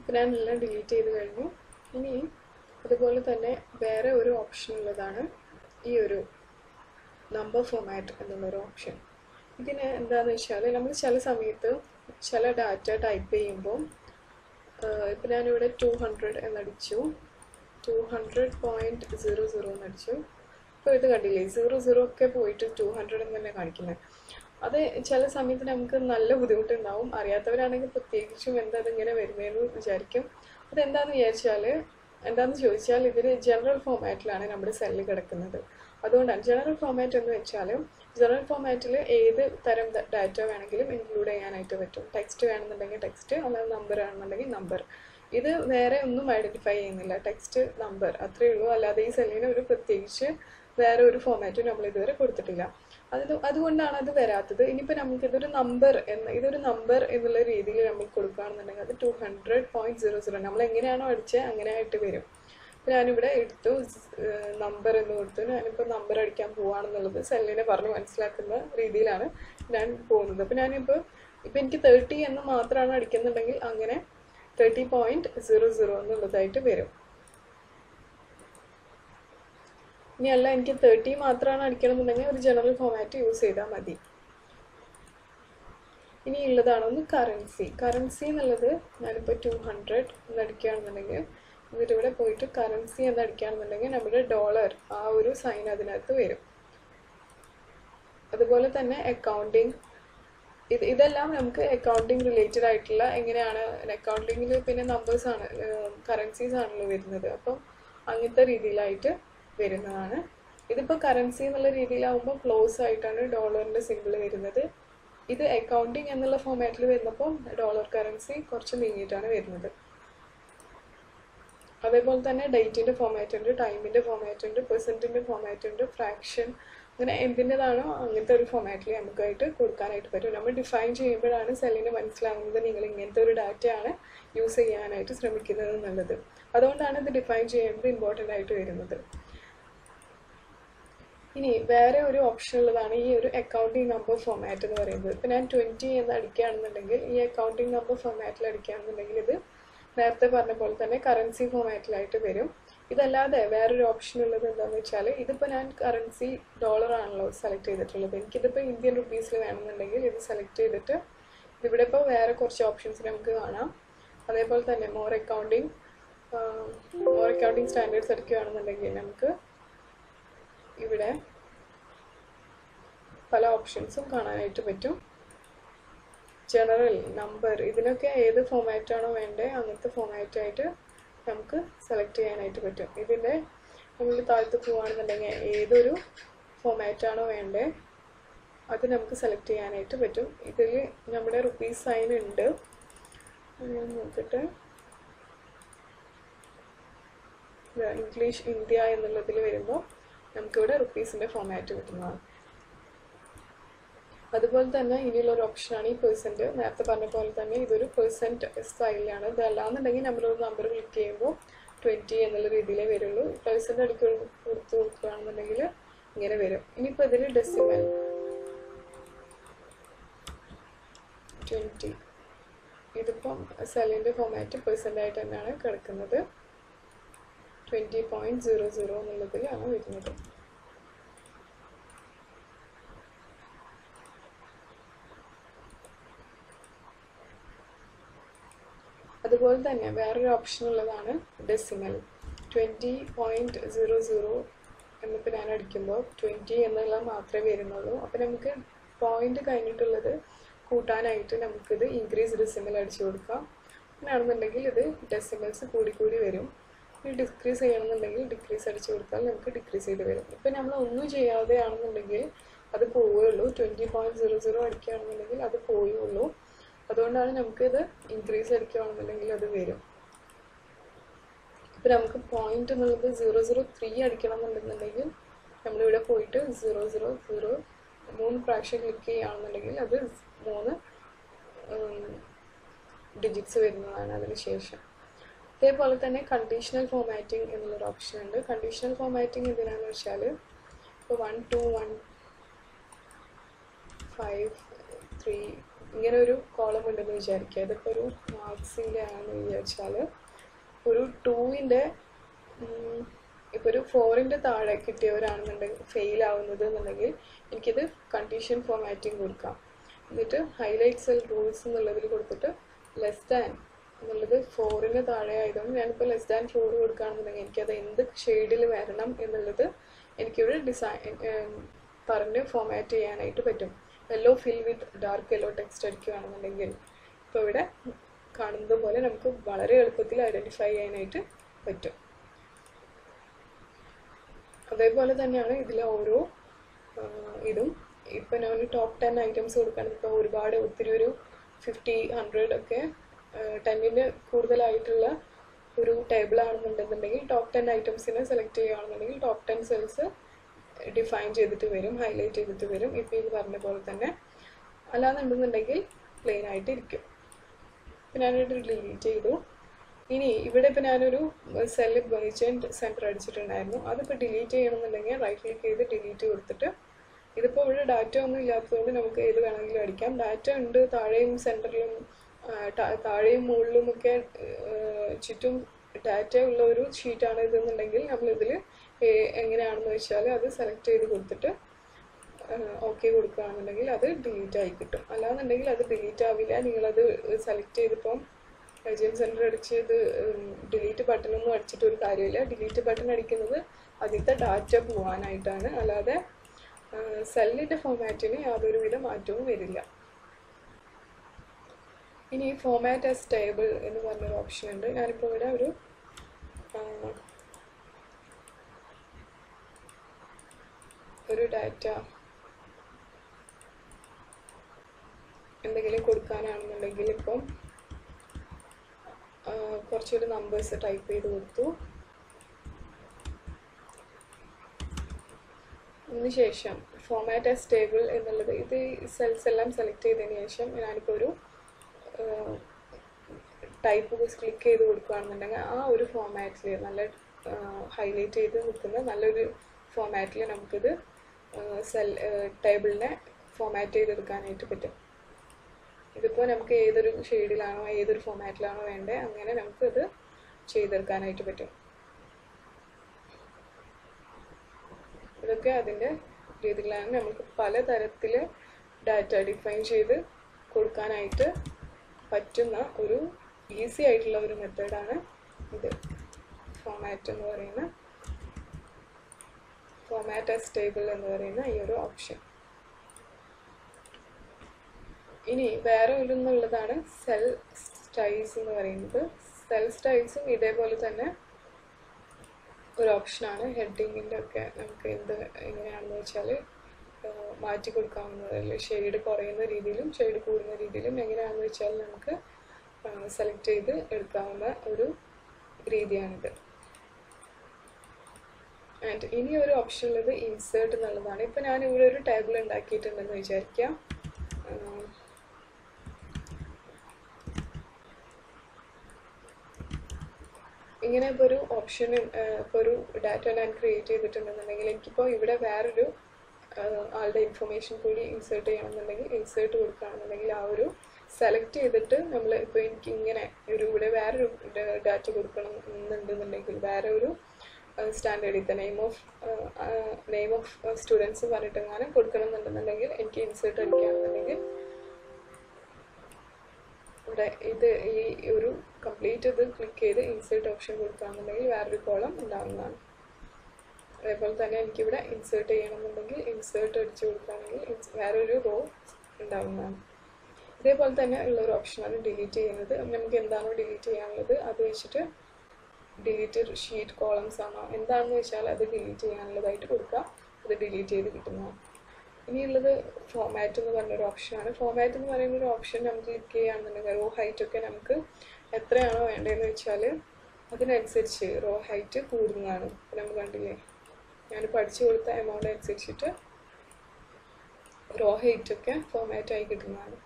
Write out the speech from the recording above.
ഇപ്പം ഞാൻ എല്ലാം ഡിലീറ്റ് ചെയ്ത് കഴിഞ്ഞു ഇനി അതുപോലെ തന്നെ വേറെ ഒരു ഓപ്ഷൻ ഉള്ളതാണ് ഈ ഒരു നമ്പർ ഫോമാറ്റ് എന്നുള്ളൊരു ഓപ്ഷൻ ഇതിന് എന്താണെന്ന് വെച്ചാൽ നമ്മൾ ചില സമയത്ത് ചില ഡാറ്റ ടൈപ്പ് ചെയ്യുമ്പോൾ ഇപ്പം ഞാനിവിടെ ടു ഹൺഡ്രഡ് എന്നടിച്ചു two hundred point zero zero എന്നടിച്ചു ഇപ്പോൾ ഇത് കണ്ടില്ലേ സീറോ സീറോ ഒക്കെ പോയിട്ട് ടു ഹൺഡ്രഡ് എന്ന് തന്നെ കാണിക്കുന്നത് അത് ചില സമയത്ത് നമുക്ക് നല്ല ബുദ്ധിമുട്ടുണ്ടാവും അറിയാത്തവരാണെങ്കിൽ പ്രത്യേകിച്ചും എന്താ ഇതിങ്ങനെ വരുന്നതെന്ന് വിചാരിക്കും അതെന്താണെന്ന് വിചാരിച്ചാൽ എന്താണെന്ന് ചോദിച്ചാൽ ഇതിൽ ജനറൽ ഫോമാറ്റിലാണ് നമ്മുടെ സെല്ല് കിടക്കുന്നത് അതുകൊണ്ടാണ് ജനറൽ ഫോമാറ്റ് എന്ന് വെച്ചാൽ ജനറൽ ഫോമാറ്റിൽ ഏത് തരം ഡാറ്റ വേണമെങ്കിലും ഇൻക്ലൂഡ് ചെയ്യാനായിട്ട് പറ്റും ടെക്സ്റ്റ് വേണമെന്നുണ്ടെങ്കിൽ ടെക്സ്റ്റ് അല്ലാതെ നമ്പർ ആണെന്നുണ്ടെങ്കിൽ നമ്പർ ഇത് വേറെ ഒന്നും ഐഡൻറ്റിഫൈ ചെയ്യുന്നില്ല ടെക്സ്റ്റ് നമ്പർ അത്രയേ ഉള്ളൂ അല്ലാതെ ഈ സെല്ലിന് ഒരു പ്രത്യേകിച്ച് വേറെ ഒരു ഫോമാറ്റും നമ്മൾ ഇതുവരെ കൊടുത്തിട്ടില്ല അത് അതുകൊണ്ടാണ് അത് വരാത്തത് ഇനിയിപ്പോൾ നമുക്ക് ഇതൊരു നമ്പർ എന്ന ഇതൊരു നമ്പർ എന്നുള്ള രീതിയിൽ നമ്മൾ കൊടുക്കുകയാണെന്നുണ്ടെങ്കിൽ അത് two hundred point zero zero നമ്മൾ എങ്ങനെയാണോ അടിച്ചത് അങ്ങനെ ആയിട്ട് വരും അപ്പോൾ ഞാനിവിടെ എടുത്തു നമ്പർ എന്ന് കൊടുത്തു ഞാനിപ്പോൾ നമ്പർ അടിക്കാൻ പോവാണെന്നുള്ളത് സെല്ലിനെ പറഞ്ഞ് മനസ്സിലാക്കുന്ന രീതിയിലാണ് ഞാൻ പോകുന്നത് അപ്പോൾ ഞാനിപ്പോൾ ഇപ്പോൾ എനിക്ക് തേർട്ടി എന്ന് മാത്രമാണ് അടിക്കുന്നുണ്ടെങ്കിൽ അങ്ങനെ തേർട്ടി പോയിൻറ്റ് സീറോ സീറോ എന്നുള്ളതായിട്ട് വരും ഇനി അല്ല എനിക്ക് തേർട്ടി മാത്രമാണ് അടിക്കണമെന്നുണ്ടെങ്കിൽ ഒരു ജനറൽ ഫോമാറ്റ് യൂസ് ചെയ്താൽ മതി ഇനി ഉള്ളതാണ് ഒന്ന് കറൻസി കറൻസി എന്നുള്ളത് ഞാനിപ്പോൾ ടു ഹൺഡ്രഡ് എന്ന് അടിക്കുകയാണെന്നുണ്ടെങ്കിൽ ഇതിലൂടെ പോയിട്ട് കറൻസി എന്ന് അടിക്കുകയാണെന്നുണ്ടെങ്കിൽ നമ്മുടെ ഡോളർ ആ ഒരു സൈൻ അതിനകത്ത് വരും അതുപോലെ തന്നെ അക്കൗണ്ടിങ് ഇത് ഇതെല്ലാം നമുക്ക് അക്കൗണ്ടിങ് റിലേറ്റഡ് ആയിട്ടുള്ള എങ്ങനെയാണ് അക്കൗണ്ടിങ്ങിൽ പിന്നെ നമ്പേഴ്സ് ആണ് കറൻസീസ് ആണല്ലോ വരുന്നത് അപ്പം അങ്ങനത്തെ രീതിയിലായിട്ട് വരുന്നതാണ് ഇതിപ്പോൾ കറൻസി എന്നുള്ള രീതിയിലാവുമ്പോൾ ക്ലോസ് ആയിട്ടാണ് ഡോളറിൻ്റെ സിമ്പിൾ വരുന്നത് ഇത് അക്കൗണ്ടിങ് എന്നുള്ള ഫോമാറ്റിൽ വരുന്നപ്പോൾ ഡോളർ കറൻസി കുറച്ച് നീങ്ങിയിട്ടാണ് വരുന്നത് അതേപോലെ തന്നെ ഡേറ്റിൻ്റെ ഫോമാറ്റ് ഉണ്ട് ടൈമിൻ്റെ ഫോമാറ്റ് ഉണ്ട് പെർസെൻറ്റിൻ്റെ ഫോമാറ്റ് ഉണ്ട് ഫ്രാക്ഷൻ അങ്ങനെ എന്തിൻ്റെതാണോ അങ്ങനത്തെ ഒരു ഫോമാറ്റിൽ നമുക്കായിട്ട് കൊടുക്കാനായിട്ട് പറ്റും നമ്മൾ ഡിഫൈൻ ചെയ്യുമ്പോഴാണ് സെല്ലിന് മനസ്സിലാവുന്നത് നിങ്ങൾ ഇങ്ങനത്തെ ഒരു ഡാറ്റയാണ് യൂസ് ചെയ്യാനായിട്ട് ശ്രമിക്കുന്നത് എന്നുള്ളത് അതുകൊണ്ടാണ് ഇത് ഡിഫൈൻ ചെയ്യുന്നത് ഇമ്പോർട്ടൻ്റ് ആയിട്ട് വരുന്നത് ഇനി വേറെ ഒരു ഓപ്ഷൻ ഉള്ളതാണ് ഈ ഒരു അക്കൗണ്ടിങ് നമ്പർ ഫോമാറ്റ് എന്ന് പറയുന്നത് ഇപ്പം ഞാൻ ട്വൻറ്റി എന്ന് അടിക്കുകയാണെന്നുണ്ടെങ്കിൽ ഈ അക്കൗണ്ടിങ് നമ്പർ ഫോമാറ്റിൽ അടിക്കുകയാണെന്നുണ്ടെങ്കിൽ ഇത് നേരത്തെ പറഞ്ഞ പോലെ തന്നെ കറൻസി ഫോമാറ്റിലായിട്ട് വരും ഇതല്ലാതെ വേറൊരു ഓപ്ഷൻ ഉള്ളത് എന്താണെന്ന് വെച്ചാൽ ഇതിപ്പോൾ ഞാൻ കറൻസി ഡോളർ ആണല്ലോ സെലക്ട് ചെയ്തിട്ടുള്ളത് എനിക്കിതിപ്പോൾ ഇന്ത്യൻ റുപ്പീസിൽ വേണമെന്നുണ്ടെങ്കിൽ ഇത് സെലക്ട് ചെയ്തിട്ട് ഇവിടെ ഇപ്പോൾ വേറെ കുറച്ച് ഓപ്ഷൻസ് നമുക്ക് കാണാം അതേപോലെ തന്നെ more accounting more accounting standards എടുക്കുകയാണെന്നുണ്ടെങ്കിൽ നമുക്ക് ഇവിടെ പല ഓപ്ഷൻസും കാണാനായിട്ട് പറ്റും ജനറൽ നമ്പർ ഇതിനൊക്കെ ഏത് ഫോമാറ്റാണോ വേണ്ടത് അങ്ങനത്തെ ഫോമാറ്റായിട്ട് നമുക്ക് സെലക്ട് ചെയ്യാനായിട്ട് പറ്റും ഇതിൻ്റെ നമ്മൾ താഴത്ത് പോവുകയാണെന്നുണ്ടെങ്കിൽ ഏതൊരു ഫോമാറ്റാണോ വേണ്ടത് അത് നമുക്ക് സെലക്ട് ചെയ്യാനായിട്ട് പറ്റും ഇതിൽ നമ്മുടെ റുപ്പീസ് സൈൻ ഉണ്ട് ഞാൻ നോക്കട്ടെ ഇംഗ്ലീഷ് ഇന്ത്യ എന്നുള്ളതിൽ വരുമ്പോൾ നമുക്കിവിടെ റുപ്പീസിൻ്റെ ഫോമാറ്റ് കിട്ടുന്നതാണ് അതുപോലെ തന്നെ ഇനിയുള്ള ഒരു ഓപ്ഷനാണ് ഈ പേഴ്സൻറ്റ് നേരത്തെ പറഞ്ഞ പോലെ തന്നെ ഇതൊരു പേഴ്സൻറ്റ് സ്റ്റൈലിലാണ് ഇതല്ലാന്നുണ്ടെങ്കിൽ നമ്മളൊരു നമ്പർ ക്ലിക്ക് ചെയ്യുമ്പോൾ ട്വൻറ്റി എന്നുള്ള രീതിയിലേ വരുള്ളൂ പേഴ്സൻ്റ് അടിക്ക് കൊടുത്ത് കൊടുക്കുകയാണെന്നുണ്ടെങ്കിൽ ഇങ്ങനെ വരും ഇനിയിപ്പോൾ ഇതിൽ ഡെസിമൽ ട്വൻറ്റി ഇതിപ്പം സെല്ലിൻ്റെ ഫോമാറ്റ് പേഴ്സൻ്റ് ആയിട്ട് തന്നെയാണ് കിടക്കുന്നത് ട്വൻറ്റി പോയിൻറ്റ് സീറോ സീറോ എന്നുള്ളതിലാണ് വരുന്നത് അതുപോലെ തന്നെ വേറൊരു ഓപ്ഷൻ ഉള്ളതാണ് decimal twenty point zero zero എന്നിപ്പോൾ ഞാൻ അടിക്കുമ്പോൾ ട്വൻറ്റി എന്നുള്ള മാത്രമേ വരുന്നുള്ളൂ അപ്പോൾ നമുക്ക് പോയിന്റ് കഴിഞ്ഞിട്ടുള്ളത് കൂട്ടാനായിട്ട് നമുക്കിത് ഇൻക്രീസ് ഡെസിമൽ അടിച്ചു കൊടുക്കാം അങ്ങനെയാണെന്നുണ്ടെങ്കിൽ ഇത് ഡെസിമൽസ് കൂടി കൂടി വരും ഇനി ഡിക്രീസ് ചെയ്യണമെന്നുണ്ടെങ്കിൽ ഡിക്രീസ് അടിച്ചു കൊടുത്താൽ നമുക്ക് ഡിക്രീസ് ചെയ്ത് വരും ഇപ്പം നമ്മൾ ഒന്നും ചെയ്യാതെ ആണെന്നുണ്ടെങ്കിൽ അത് പോവുകയുള്ളൂ ട്വൻറ്റി പോയിൻറ്റ് സീറോ സീറോ അടിക്കുകയാണെന്നുണ്ടെങ്കിൽ അത് പോയുള്ളൂ അതുകൊണ്ടാണ് നമുക്കിത് ഇൻക്രീസ് അടിക്കുകയാണെന്നുണ്ടെങ്കിൽ അത് വരും ഇപ്പം നമുക്ക് പോയിന്റ് എന്നുള്ളത് സീറോ സീറോ ത്രീ അടിക്കണം എന്നുണ്ടെന്നുണ്ടെങ്കിൽ നമ്മളിവിടെ പോയിട്ട് സീറോ സീറോ സീറോ മൂന്ന് പ്രാവശ്യം ക്ലിക്ക് ചെയ്യുകയാണെന്നുണ്ടെങ്കിൽ അത് മൂന്ന് ഡിജിറ്റ്സ് വരുന്നതാണ് അതിന് ശേഷം അതേപോലെ തന്നെ കണ്ടീഷണൽ ഫോമാറ്റിംഗ് എന്നുള്ളൊരു ഓപ്ഷൻ ഉണ്ട് കണ്ടീഷണൽ ഫോമാറ്റിംഗ് എന്തിനാന്ന് വെച്ചാൽ ഇപ്പോൾ one two one five three ഇങ്ങനെ ഒരു കോളം ഉണ്ടെന്ന് വിചാരിക്കുക ഇതിപ്പോൾ ഒരു മാർക്സിൻ്റെ ആണെന്ന് വിചാരിച്ചാൽ ഒരു ടൂവിൻ്റെ ഇപ്പോൾ ഒരു ഫോറിൻ്റെ താഴെ കിട്ടിയവരാണെന്നുണ്ടെങ്കിൽ ഫെയിൽ ആവുന്നത് എന്നുണ്ടെങ്കിൽ എനിക്കിത് കണ്ടീഷൻ ഫോമാറ്റിംഗ് കൊടുക്കാം എന്നിട്ട് ഹൈലൈറ്റ് സെൽ റൂൾസ് എന്നുള്ളതിൽ കൊടുത്തിട്ട് ലെസ് ദാൻ എന്നുള്ളത് ഫോറിന് താഴെ ആയതുകൊണ്ട് ഞാനിപ്പോൾ ലെസ് ദാൻ ഫോർ കൊടുക്കുകയാണെന്നുണ്ടെങ്കിൽ എനിക്കത് എന്ത് ഷെയ്ഡിൽ വരണം എന്നുള്ളത് എനിക്കിവിടെ ഡിസൈൻ പറഞ്ഞ് ഫോമാറ്റ് ചെയ്യാനായിട്ട് പറ്റും yellow fill with dark yellow text അടിക്കുകയാണെന്നുണ്ടെങ്കിൽ ഇപ്പോൾ ഇവിടെ കാണുന്നത് പോലെ നമുക്ക് വളരെ എളുപ്പത്തിൽ ഐഡൻറ്റിഫൈ ചെയ്യാനായിട്ട് പറ്റും അതേപോലെ തന്നെയാണ് ഇതിലെ ഓരോ ആ, ഇതും ഇപ്പം ഞാൻ ടോപ്പ് ടെൻ ഐറ്റംസ് കൊടുക്കുകയാണെങ്കിൽ ഇപ്പോൾ ഒരുപാട് ഒത്തിരി ഒരു ഫിഫ്റ്റി ഹൺഡ്രഡ് ഒക്കെ ടെന്നിന് കൂടുതലായിട്ടുള്ള ഒരു ടേബിൾ ആണെന്നുണ്ടെന്നുണ്ടെങ്കിൽ ടോപ്പ് ടെൻ ഐറ്റംസിനെ സെലക്ട് ചെയ്യുകയാണെന്നുണ്ടെങ്കിൽ ടോപ്പ് ടെൻ സെൽസ് ഡിഫൈൻ ചെയ്തിട്ട് വരും ഹൈലൈറ്റ് ചെയ്തിട്ട് വരും ഇപ്പോൾ ഇത് പറഞ്ഞ പോലെ തന്നെ അല്ലാന്നുണ്ടെന്നുണ്ടെങ്കിൽ പ്ലെയിൻ ആയിട്ട് ഇരിക്കും ഇപ്പം ഞാനിവിടെ ഡിലീറ്റ് ചെയ്തു ഇനി ഇവിടെ ഇപ്പം ഞാനൊരു സെല്ല് ബേജൻറ്റ് സെൻറ്റർ അടിച്ചിട്ടുണ്ടായിരുന്നു അതിപ്പോൾ ഡിലീറ്റ് ചെയ്യണമെന്നുണ്ടെങ്കിൽ റൈറ്റ് ക്ലിക്ക് ചെയ്ത് ഡിലീറ്റ് കൊടുത്തിട്ട് ഇതിപ്പോൾ ഇവിടെ ഡാറ്റ ഒന്നും ഇല്ലാത്തതുകൊണ്ട് നമുക്ക് ഏത് വേണമെങ്കിലും അടിക്കാം ഡാറ്റ ഉണ്ട് താഴെയും സെൻറ്ററിലും താഴെയും മുകളിലും ഒക്കെ ചുറ്റും ഡാറ്റ ഉള്ള ഒരു ഷീറ്റാണ് ഇതെന്നുണ്ടെങ്കിൽ നമ്മളിതിൽ എങ്ങനെയാണെന്ന് വെച്ചാൽ അത് സെലക്ട് ചെയ്ത് കൊടുത്തിട്ട് ഓക്കെ കൊടുക്കുകയാണെന്നുണ്ടെങ്കിൽ അത് ഡിലീറ്റ് ആയി കിട്ടും അല്ലാന്നുണ്ടെങ്കിൽ അത് ഡിലീറ്റ് ആവില്ല നിങ്ങളത് സെലക്ട് ചെയ്തിപ്പം ഏജൻറ്റ് സെൻറ്റർ അടിച്ച് ഇത് ഡിലീറ്റ് ബട്ടണൊന്നും അടിച്ചിട്ട് ഒരു കാര്യമില്ല ഡിലീറ്റ് ബട്ടൺ അടിക്കുന്നത് അതിലത്തെ ഡാറ്റ പോകാനായിട്ടാണ് അല്ലാതെ സെല്ലിൻ്റെ ഫോമാറ്റിന് യാതൊരുവിധ മാറ്റവും വരില്ല ഇനി ഫോമാറ്റ് ആസ് ടേബിൾ എന്ന് പറഞ്ഞൊരു ഓപ്ഷൻ ഉണ്ട് ഞാനിപ്പോൾ ഇവിടെ ഒരു ആ, ഒരു ഡാറ്റ എന്തെങ്കിലും കൊടുക്കാനാണെന്നുണ്ടെങ്കിൽ ഇപ്പം ആ, കുറച്ചൊരു നമ്പേഴ്സ് ടൈപ്പ് ചെയ്ത് കൊടുത്തു അതിനുശേഷം ഫോമാറ്റ് ആസ് ടേബിൾ എന്നുള്ളത് ഇത് സെൽസ് എല്ലാം സെലക്ട് ചെയ്തതിന് ശേഷം ഞാനിപ്പോൾ ഒരു ടൈപ്പ് ക്ലിക്ക് ചെയ്ത് കൊടുക്കുകയാണെന്നുണ്ടെങ്കിൽ ആ ഒരു ഫോമാറ്റിൽ നല്ല ഹൈലൈറ്റ് ചെയ്ത് നിൽക്കുന്ന നല്ലൊരു ഫോമാറ്റിൽ നമുക്കിത് സെൽ ടേബിളിനെ ഫോമാറ്റ് ചെയ്തെടുക്കാനായിട്ട് പറ്റും ഇതിപ്പോൾ നമുക്ക് ഏതൊരു ഷെയ്ഡിലാണോ ഏതൊരു ഫോമാറ്റിലാണോ വേണ്ടത് അങ്ങനെ നമുക്കിത് ചെയ്തെടുക്കാനായിട്ട് പറ്റും ഇതൊക്കെ അതിൻ്റെ രീതികളാണ് നമുക്ക് പലതരത്തിൽ ഡാറ്റ ഡിഫൈൻ ചെയ്ത് കൊടുക്കാനായിട്ട് പറ്റുന്ന ഒരു ഈസി ആയിട്ടുള്ള ഒരു മെത്തേഡാണ് ഇത് ഫോമാറ്റ് എന്ന് പറയുന്ന ഫോമാറ്റ് ആസ് ടേബിൾ എന്ന് പറയുന്ന ഈ ഒരു ഓപ്ഷൻ ഇനി വേറെ ഒരെന്നുള്ളതാണ് സെൽ സ്റ്റൈൽസ് എന്ന് പറയുന്നത് സെൽ സ്റ്റൈൽസും ഇതേപോലെ തന്നെ ഒരു ഓപ്ഷനാണ് ഹെഡിങ്ങിൻ്റെ ഒക്കെ നമുക്ക് എന്ത് എങ്ങനെയാണെന്ന് വെച്ചാൽ മാറ്റി കൊടുക്കാവുന്നത് ഷെയ്ഡ് കുറയുന്ന രീതിയിലും ഷെയ്ഡ് കൂടുന്ന രീതിയിലും എങ്ങനെയാണെന്ന് വെച്ചാൽ നമുക്ക് സെലക്ട് ചെയ്ത് എടുക്കാവുന്ന ഒരു രീതിയാണിത് ആൻഡ് ഇനി ഒരു ഓപ്ഷൻ ഉള്ളത് ഇൻസേർട്ട് എന്നുള്ളതാണ് ഇപ്പം ഞാൻ ഇവിടെ ഒരു ടേബിൾ ഉണ്ടാക്കിയിട്ടുണ്ടെന്ന് വിചാരിക്കാം ആഹ് ഇങ്ങനെ ഇപ്പോൾ ഒരു ഓപ്ഷൻ ഇപ്പോൾ ഒരു ഡാറ്റ ഞാൻ ക്രിയേറ്റ് ചെയ്തിട്ടുണ്ടെന്നുണ്ടെങ്കിൽ എനിക്കിപ്പോൾ ഇവിടെ വേറൊരു ആഹ് ആളുടെ ഇൻഫർമേഷൻ കൂടി ഇൻസേർട്ട് ചെയ്യണമെന്നുണ്ടെങ്കിൽ ഇൻസേർട്ട് കൊടുക്കുകയാണെന്നുണ്ടെങ്കിൽ ആ ഒരു സെലക്ട് ചെയ്തിട്ട് നമ്മൾ ഇപ്പോൾ എനിക്ക് ഇങ്ങനെ ഒരു ഇവിടെ വേറൊരു ഡാറ്റ കൊടുക്കണം എന്നുണ്ടെന്നുണ്ടെങ്കിൽ വേറെ ഒരു സ്റ്റാൻഡേർഡ് ഇത്ത name of name of students പറഞ്ഞിട്ടെങ്ങാനും കൊടുക്കണം എന്നുണ്ടെന്നുണ്ടെങ്കിൽ എനിക്ക് ഇൻസേർട്ട് അടിക്കുകയാണെന്നുണ്ടെങ്കിൽ ഇവിടെ ഇത് ഈ ഒരു കംപ്ലീറ്റ് ഇത് ക്ലിക്ക് ചെയ്ത് ഇൻസേർട്ട് ഓപ്ഷൻ കൊടുക്കുകയാണെന്നുണ്ടെങ്കിൽ വേറൊരു കോളം ഉണ്ടാവുന്നതാണ് അതേപോലെ തന്നെ എനിക്കിവിടെ ഇൻസേർട്ട് ചെയ്യണമെന്നുണ്ടെങ്കിൽ ഇൻസേർട്ട് അടിച്ചു കൊടുക്കുകയാണെങ്കിൽ ins- വേറൊരു റോ ഉണ്ടാവുന്നതാണ് ഇതേപോലെ തന്നെ ഉള്ള ഒരു ഓപ്ഷനാണ് ഡിലീറ്റ് ചെയ്യുന്നത് നമുക്ക് എന്താണോ ഡിലീറ്റ് ചെയ്യാനുള്ളത് അത് വെച്ചിട്ട് ഡിലീറ്റ് ഷീറ്റ് കോളംസ് ആണോ എന്താണെന്ന് വെച്ചാൽ അത് ഡിലീറ്റ് ചെയ്യാനുള്ളതായിട്ട് കൊടുക്കുക അത് ഡിലീറ്റ് ചെയ്ത് കിട്ടുന്നതാണ് ഇനിയുള്ളത് ഫോമാറ്റ് എന്ന് പറഞ്ഞൊരു ഓപ്ഷനാണ് ഫോമാറ്റ് എന്ന് പറയുന്ന ഒരു ഓപ്ഷൻ നമുക്ക് ക്ലിക്ക് ചെയ്യുകയാണെന്നുണ്ടെങ്കിൽ റോ ഹൈറ്റ് ഒക്കെ നമുക്ക് എത്രയാണോ വേണ്ടതെന്ന് വെച്ചാൽ അതിനനുസരിച്ച് റോ ഹൈറ്റ് കൂടുന്നതാണ് ഇപ്പം നമ്മൾ കണ്ടില്ലേ ഞാൻ പഠിച്ചു കൊടുത്ത എമൗണ്ട് അനുസരിച്ചിട്ട് റോ ഹൈറ്റ് ഒക്കെ ഫോമാറ്റ് ആയി കിട്ടുന്നതാണ്